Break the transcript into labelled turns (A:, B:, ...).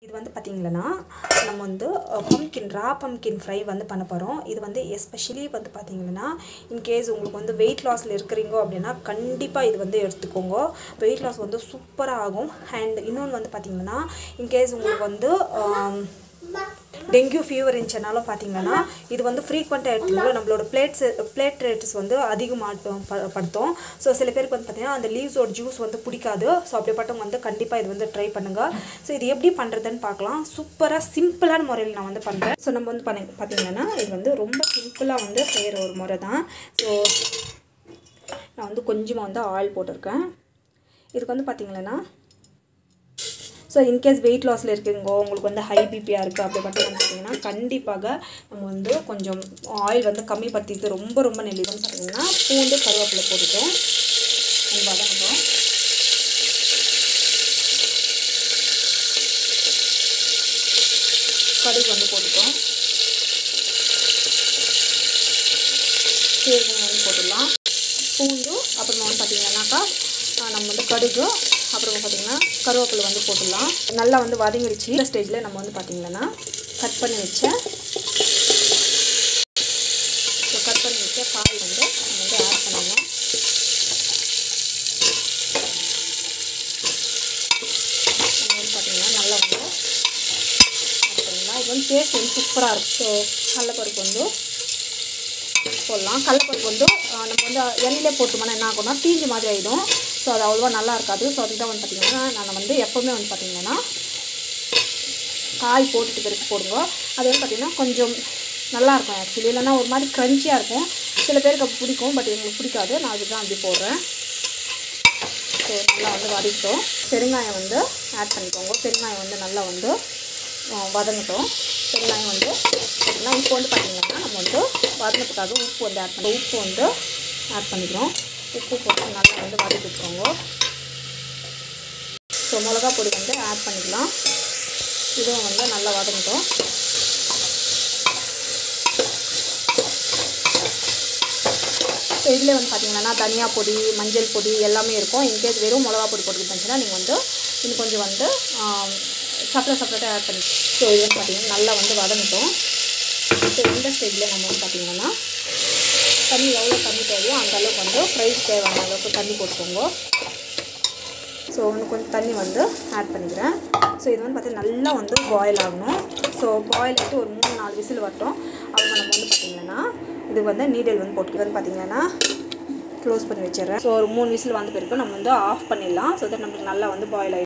A: இது வந்து பார்த்திங்கன்னா நம்ம வந்து பம்கின் ரா பம்கின் ஃப்ரை வந்து பண்ண போகிறோம் இது வந்து எஸ்பெஷலி வந்து பார்த்திங்கன்னா இன்கேஸ் உங்களுக்கு வந்து வெயிட் லாஸில் இருக்கிறீங்க அப்படின்னா கண்டிப்பாக இது வந்து எடுத்துக்கோங்க வெயிட் லாஸ் வந்து சூப்பராக ஆகும் அண்ட் இன்னொன்று வந்து பார்த்திங்கன்னா இன்கேஸ் உங்களுக்கு வந்து ஆம், டெங்கு ஃபீவர் இருந்துச்சுனாலும் பார்த்தீங்கன்னா இது வந்து ஃப்ரீக்வெண்ட்டாக எடுத்துக்கணும் நம்மளோட பிளேட்ஸ் பிளேட்லெட்ஸ் வந்து அதிகமாக ப- படுத்தும் ஸோ சில பேருக்கு வந்து பார்த்தீங்கன்னா அந்த லீவ்ஸோட ஜூஸ் வந்து பிடிக்காது ஸோ அப்படிப்பட்டவங்க வந்து கண்டிப்பாக இது வந்து ட்ரை பண்ணுங்கள் ஸோ இது எப்படி பண்ணுறதுன்னு பார்க்கலாம் சூப்பராக சிம்பிளான முறையில் நான் வந்து பண்ணுறேன் ஸோ நம்ம வந்து பண்ணி பார்த்தீங்கன்னா இது வந்து ரொம்ப சிம்பிளாக வந்து செய்கிற ஒரு முறை தான் ஸோ நான் வந்து கொஞ்சமாக வந்து ஆயில் போட்டிருக்கேன் இதுக்கு வந்து பார்த்தீங்கன்னா ஸோ இன்கேஸ் வெயிட் லாஸில் இருக்கீங்க உங்களுக்கு வந்து ஹை பிபியாக இருக்குது அப்படி மட்டும் வந்து பார்த்தீங்கன்னா கண்டிப்பாக நம்ம வந்து கொஞ்சம் ஆயில் வந்து கம்மிப்படுத்திட்டு ரொம்ப ரொம்ப நெல்லிதுன்னு பார்த்தீங்கன்னா பூண்டு கருவேப்பிலை போட்டுட்டோம் அது வதங்கட்டும் கடுகு வந்து போட்டுட்டோம் சீரகம் வந்து போட்டுடலாம் பூண்டு அப்புறமா வந்து பார்த்தீங்கன்னாக்கா ஆஹ் நம்ம வந்து கடுகு அப்புறமா பார்த்தீங்கன்னா கருவேப்பிலை வந்து போட்டுடலாம் நல்லா வந்து வதங்கிடுச்சு இந்த ஸ்டேஜில் நம்ம வந்து பார்த்தீங்கன்னா கட் பண்ணி வச்ச ஸோ கட் பண்ணி வச்ச காய் வந்து நம்ம வந்து ஆட் பண்ணணும் நம்ம வந்து பார்த்தீங்கன்னா நல்லா வந்து ஆட் பண்ணிடலாம் இது வந்து டேஸ்ட் வந்து சூப்பராக இருக்கும் ஸோ கடலப்பருப்பு வந்து போடலாம் கடலப்பருப்பு வந்து ஆஹ் நம்ம வந்து எண்ணெயிலே போட்டோம்னா என்ன ஆகும்னா தீஞ்ச மாதிரி ஆகிடும் ஸோ அது அவ்வளோவா நல்லா இருக்காது ஸோ அதுக்கு தான் வந்து பார்த்திங்கன்னா நான் வந்து எப்போவுமே வந்து பார்த்திங்கன்னா காய் போட்டுட்டு பிறகு போடுங்க அது வந்து பார்த்திங்கன்னா கொஞ்சம் நல்லா இருக்கும் ஆக்சுவலி இல்லைன்னா ஒரு மாதிரி க்ரன்ச்சியாக இருக்கும் சில பேருக்கு அப்படி பிடிக்கும் பட் எங்களுக்கு பிடிக்காது நான் அதுதான் அப்படி போடுறேன் ஸோ நல்லா வந்து வதக்கிட்டோம் பெருங்காயம் வந்து ஆட் பண்ணிக்கோங்க பெருங்காயம் வந்து நல்லா வந்து ஆ, வதங்கட்டும் பெருங்காயம் வந்து பார்த்தீங்கன்னா இப்போ வந்து பார்த்திங்கன்னா நம்ம வந்து வதங்கத்துக்காக உப்பு வந்து ஆட் பண்ணி உப்பு வந்து ஆட் பண்ணிக்கிறோம் உப்பு போட்டு நல்லா வந்து வதக்கி விட்டுக்கோங்க ஸோ மிளகா பொடி வந்து ஆட் பண்ணிக்கலாம் இதுவும் வந்து நல்லா வதங்கட்டும் ஸோ இதில் வந்து பார்த்தீங்கன்னா தனியா பொடி மஞ்சள் பொடி எல்லாமே இருக்கும் இன்கேஸ் வெறும் மிளகா பொடி போட்டுக்கிட்டுச்சுன்னா நீங்கள் வந்து இன்னும் கொஞ்சம் வந்து செப்பரேட் செப்பரேட்டாக ஆட் பண்ணி ஸோ இது வந்து பார்த்தீங்கன்னா நல்லா வந்து வதங்கட்டும் ஸோ இந்த ஸ்டேஜில் நம்ம வந்து பார்த்தீங்கன்னா தண்ணி எவ்வளோ தண்ணி தேவையோ அந்த அளவுக்கு வந்து ஃப்ரைஸ் தேவையான அளவுக்கு தண்ணி போட்டுக்கோங்க ஸோ இன்னும் கொஞ்சம் தண்ணி வந்து ஆட் பண்ணிக்கிறேன் ஸோ இது வந்து பார்த்தீங்கன்னா நல்லா வந்து பாயில் ஆகணும் ஸோ பாயில் ஆகிட்டு ஒரு மூணு நாலு விசில் வரட்டும் அவங்க நம்ம வந்து பார்த்திங்கன்னா இது வந்து நீடல் வந்து போட்டு வந்து பார்த்திங்கன்னா க்ளோஸ் பண்ணி வச்சிடுறேன் ஸோ ஒரு மூணு விசில் வந்த பிறகு நம்ம வந்து ஆஃப் பண்ணிடலாம் ஸோ தட் நம்மளுக்கு நல்லா வந்து பாயில் ஆகிடும்